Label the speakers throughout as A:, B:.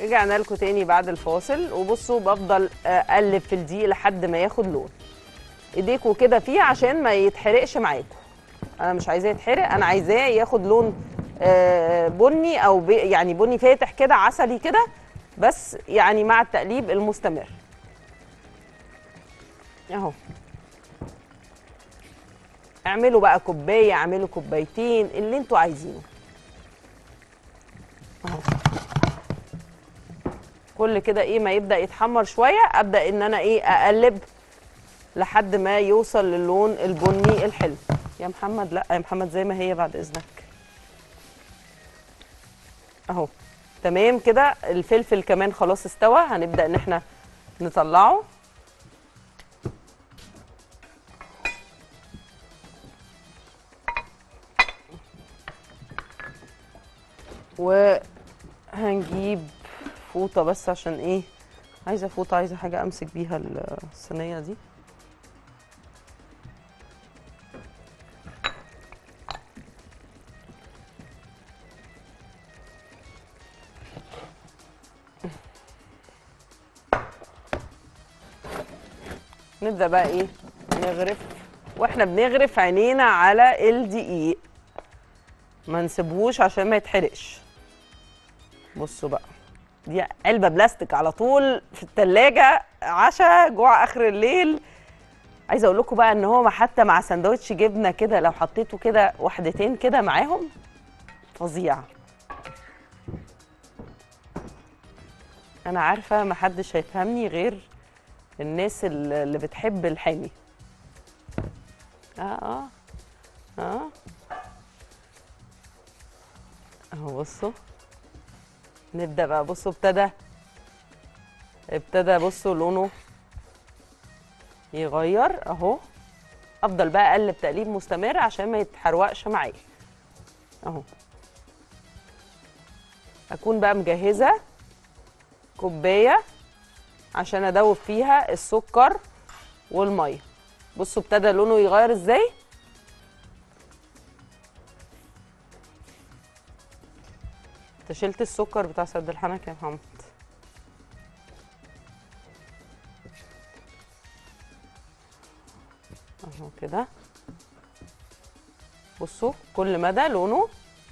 A: رجعنا لكم تاني بعد الفاصل وبصوا بفضل اقلب في الدقيق لحد ما ياخد لون ايديكوا كده فيه عشان ما يتحرقش معاكم انا مش عايزاه يتحرق انا عايزاه ياخد لون آه، بني او بي- يعني بني فاتح كده عسلي كده بس يعني مع التقليب المستمر اهو اعملوا بقى كوبايه اعملوا كوبايتين اللي انتوا عايزينه اهو كل كده ايه ما يبدا يتحمر شويه ابدا ان انا ايه اقلب لحد ما يوصل للون البني الحلو يا محمد لا يا محمد زي ما هي بعد اذنك اهو تمام كده الفلفل كمان خلاص استوى هنبدا ان احنا نطلعه وهنجيب فوطه بس عشان ايه عايزه فوطه عايزه حاجه امسك بيها الصينيه دي نبدا بقى ايه نغرف واحنا بنغرف عينينا على الدقيق ما نسيبهوش عشان ما يتحرقش بصوا بقى دي علبه بلاستيك على طول في التلاجة عشاء جوع اخر الليل عايزه اقول لكم بقى ان هو حتى مع سندوتش جبنه كده لو حطيته كده واحدتين كده معاهم فظيع انا عارفه محدش هيفهمني غير الناس اللي اللي بتحب الحامي اه اه اه اهو بصوا نبدا بقى بصوا ابتدى ابتدى بصوا لونه يغير اهو افضل بقى اقلب تقليب مستمر عشان ما يتحرقش معايا اهو اكون بقى مجهزه كوبايه عشان ادوب فيها السكر والميه بصوا ابتدى لونه يغير ازاي انت شلت السكر بتاع سد الحنك يا محمد اهو كده بصوا كل مدى لونه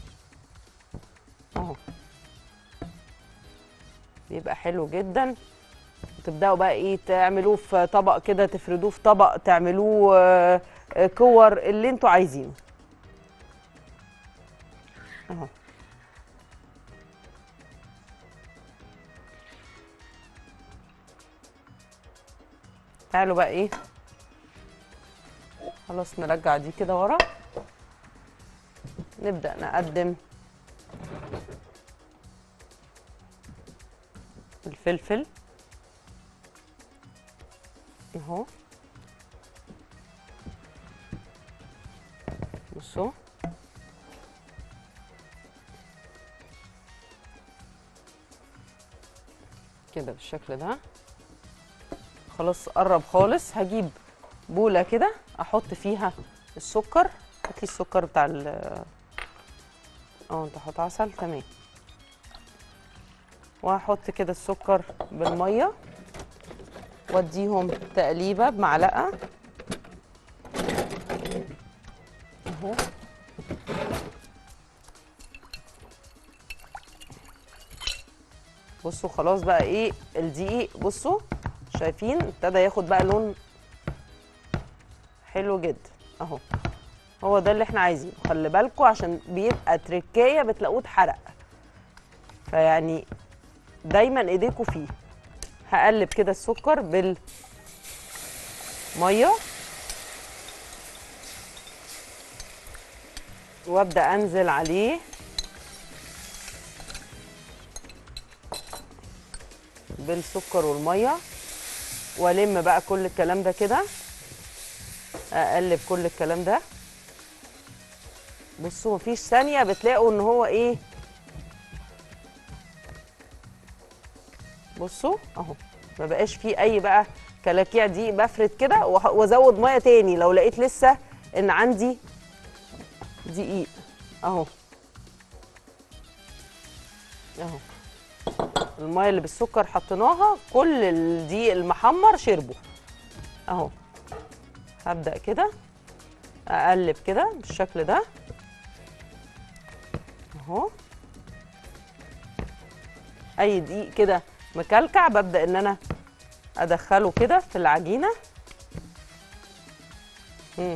A: اهو بيبقى حلو جدا تبداوا بقى ايه تعملوه في طبق كده تفردوه في طبق تعملوه آه، آه، كور اللي انتوا عايزينه اهو تعالوا بقى ايه خلاص نرجع دي كده ورا نبدأ نقدم الفلفل اهو بصوا كده بالشكل ده خلاص قرب خالص هجيب بولة كده احط فيها السكر هاتلي السكر بتاع ال اه انت حط عسل تمام وهحط كده السكر بالميه واديهم تقليبه بمعلقه اهو بصوا خلاص بقى ايه الدقيق بصوا شايفين ابتدى ياخد بقى لون حلو جدا اهو هو ده اللي احنا عايزينه خلي بالكوا عشان بيبقى تركايه بتلاقوه اتحرق فيعني دايما ايديكوا فيه هقلب كده السكر بالميه وابدا انزل عليه بالسكر والميه والم بقى كل الكلام ده كده اقلب كل الكلام ده بصوا مفيش ثانيه بتلاقوا ان هو ايه بصوا اهو ما بقاش فيه اي بقى كلاكيع دي بفرد كده وح- وازود ميه تاني لو لقيت لسه ان عندي دقيق اهو اهو الميه اللي بالسكر حطيناها كل الدقيق المحمر شربه اهو هبدا كده اقلب كده بالشكل ده اهو اي دقيق كده مكلكع ببدا ان انا ادخله كده في العجينه مم.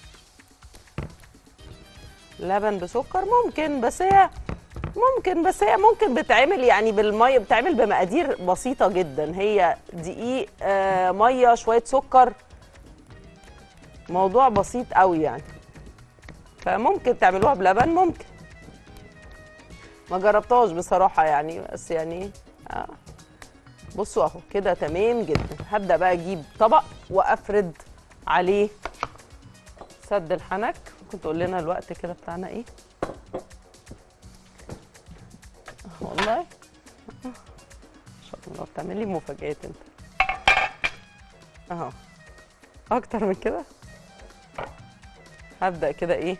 A: لبن بسكر ممكن بس هي ممكن بس هي ممكن بتعمل يعني بالميه بتعمل بمقادير بسيطه جدا هي دقيق آه ميه شويه سكر موضوع بسيط قوي يعني فممكن تعملوها بلبن ممكن ما جربتهاش بصراحه يعني بس يعني آه. بصوا اهو كده تمام جدا هبدا بقى اجيب طبق وافرد عليه سد الحنك ممكن تقول لنا الوقت كده بتاعنا ايه والله ما شاء الله بتعمل لي مفاجآت انت اهو اكتر من كده هبدأ كده ايه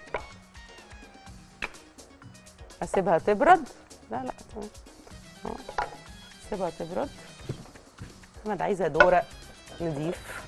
A: اسيبها تبرد لا لا تمام اهو اسيبها تبرد محمد عايزه دورق نضيف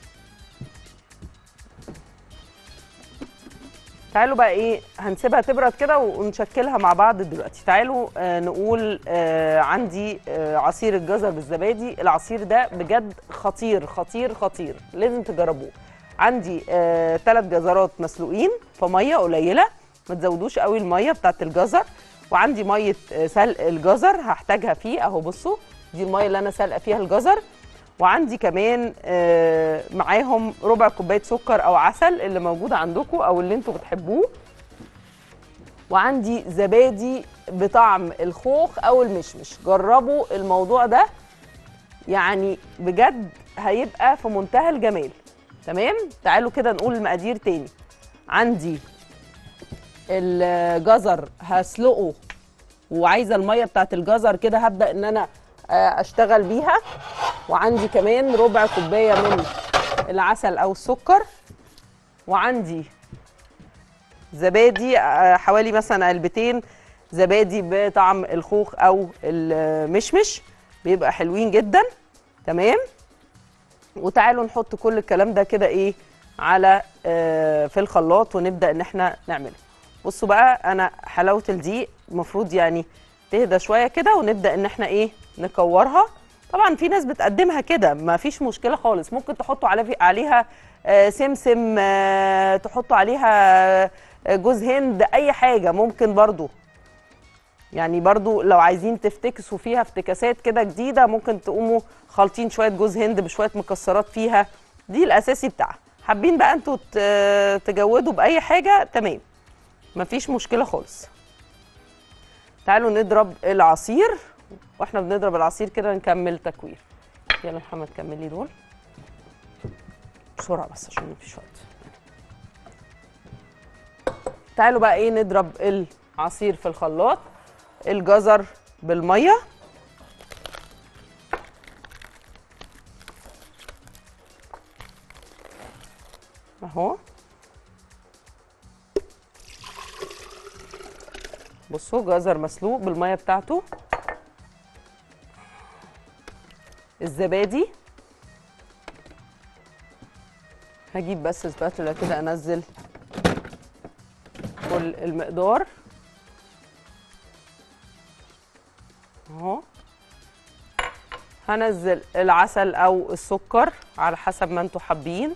A: تعالوا بقى ايه هنسيبها تبرد كده ونشكلها مع بعض دلوقتي تعالوا آه نقول آه عندي آه عصير الجزر بالزبادي العصير ده بجد خطير خطير خطير لازم تجربوه عندي آه ثلاث جزرات مسلوقين في ميه قليله ما تزودوش قوي الميه بتاعت الجزر وعندي ميه آه سلق الجزر هحتاجها فيه اهو بصوا دي الميه اللي انا سالقه فيها الجزر وعندي كمان آه، معاهم ربع كوبايه سكر او عسل اللي موجود عندكم او اللي انتوا بتحبوه وعندي زبادي بطعم الخوخ او المشمش جربوا الموضوع ده يعني بجد هيبقى في منتهى الجمال تمام تعالوا كده نقول المقادير تاني عندي الجزر هسلقه وعايزه الميه بتاعت الجزر كده هبدا ان انا آه، اشتغل بيها وعندي كمان ربع كوبايه من العسل او السكر وعندي زبادي آه، حوالي مثلا علبتين زبادي بطعم الخوخ او المشمش بيبقى حلوين جدا تمام وتعالوا نحط كل الكلام ده كده ايه على آه، في الخلاط ونبدا ان احنا نعمله بصوا بقى انا حلاوه الدقيق المفروض يعني تهدى شويه كده ونبدا ان احنا ايه نكورها طبعا في ناس بتقدمها كده ما فيش مشكله خالص ممكن تحطوا على عليها آه، سمسم آه، تحطوا عليها آه، جوز هند اي حاجه ممكن برضو يعني برضو لو عايزين تفتكسوا فيها افتكاسات كده جديده ممكن تقوموا خالطين شويه جوز هند بشويه مكسرات فيها دي الاساسي بتاعها حابين بقى انتوا ت- تجودوا باي حاجه تمام مفيش مشكله خالص تعالوا نضرب العصير واحنا بنضرب العصير كده نكمل تكوير يلا محمد كملي دول بسرعه بس عشان مفيش وقت تعالوا بقى ايه نضرب العصير في الخلاط الجزر بالميه اهو بصوا جزر مسلوق بالميه بتاعته الزبادي هجيب بس سباتولا كده انزل كل المقدار اهو هنزل العسل او السكر على حسب ما انتوا حابين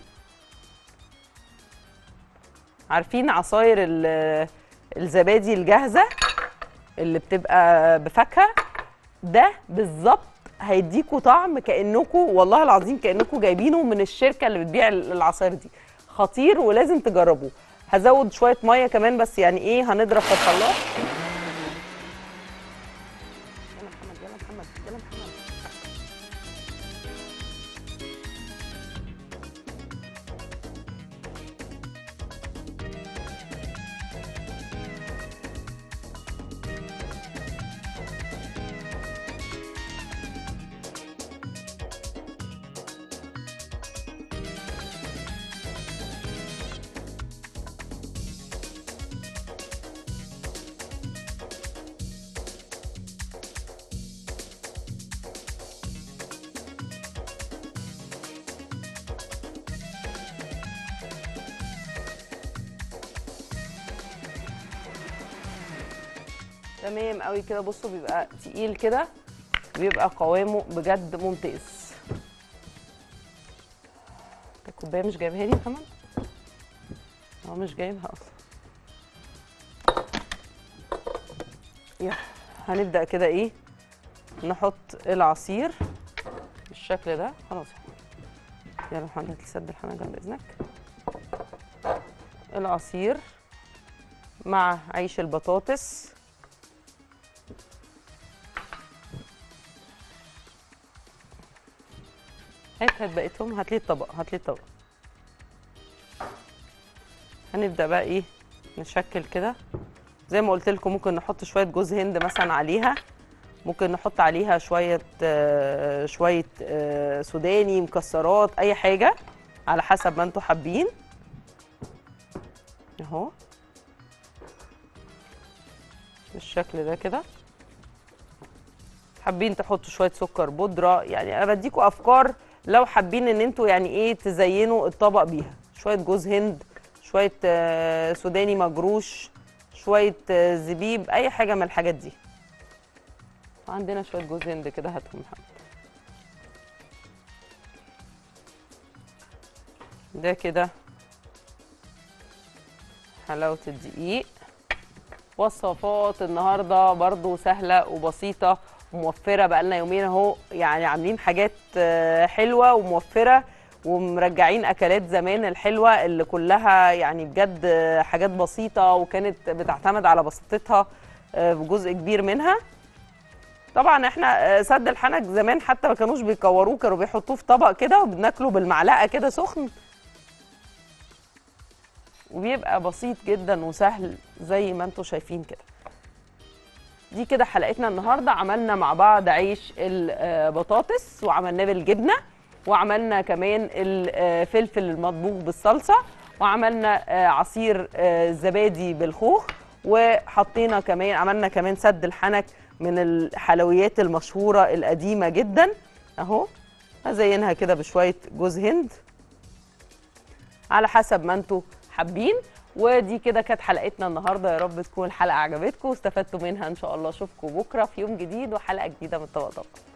A: عارفين عصاير ال- الزبادي الجاهزه اللي بتبقى بفاكهه ده بالظبط هيديكوا طعم كانكوا والله العظيم كانكوا جايبينه من الشركه اللي بتبيع العصاير دي خطير ولازم تجربوه هزود شويه ميه كمان بس يعني ايه هنضرب في الخلاط يلا محمد يلا محمد يلا محمد تمام قوي كده بصوا بيبقى تقيل كده بيبقى قوامه بجد ممتاز الكوبايه مش جايبها لي كمان هو مش جايبها اصلا يلا هنبدا كده ايه نحط العصير بالشكل ده خلاص يلا محمد تسد الحنة جنب اذنك العصير مع عيش البطاطس هات هات بقيتهم هات لي الطبق هات لي الطبق هنبدا بقى ايه نشكل كده زي ما قلت لكم ممكن نحط شويه جوز هند مثلا عليها ممكن نحط عليها شويه آه، شويه آه، سوداني مكسرات اي حاجه على حسب ما انتوا حابين اهو بالشكل ده كده حابين تحطوا شويه سكر بودره يعني انا بديكوا افكار لو حابين ان انتوا يعني ايه تزينوا الطبق بيها شويه جوز هند شويه آه، سوداني مجروش شويه آه، زبيب اي حاجه من الحاجات دي عندنا شويه جوز هند كده هاتهم محمد ده كده حلاوه الدقيق وصفات النهارده برضو سهله وبسيطه وموفره بقالنا يومين اهو يعني عاملين حاجات آه، حلوه وموفره ومرجعين اكلات زمان الحلوه اللي كلها يعني بجد آه، حاجات بسيطه وكانت بتعتمد على بساطتها آه، بجزء كبير منها طبعا احنا آه، سد الحنك زمان حتى ما كانوش بيكوروه كانوا بيحطوه في طبق كده وبناكله بالمعلقه كده سخن وبيبقى بسيط جدا وسهل زي ما انتم شايفين كده دي كده حلقتنا النهارده عملنا مع بعض عيش البطاطس وعملناه بالجبنه وعملنا كمان الفلفل المطبوخ بالصلصه وعملنا آه، عصير آه، زبادي بالخوخ وحطينا كمان عملنا كمان سد الحنك من الحلويات المشهوره القديمه جدا اهو هزينها كده بشويه جوز هند على حسب ما انتوا حابين ودي كده كانت حلقتنا النهارده يا رب تكون الحلقه عجبتكم واستفدتوا منها ان شاء الله اشوفكم بكره في يوم جديد وحلقه جديده من طبق طبق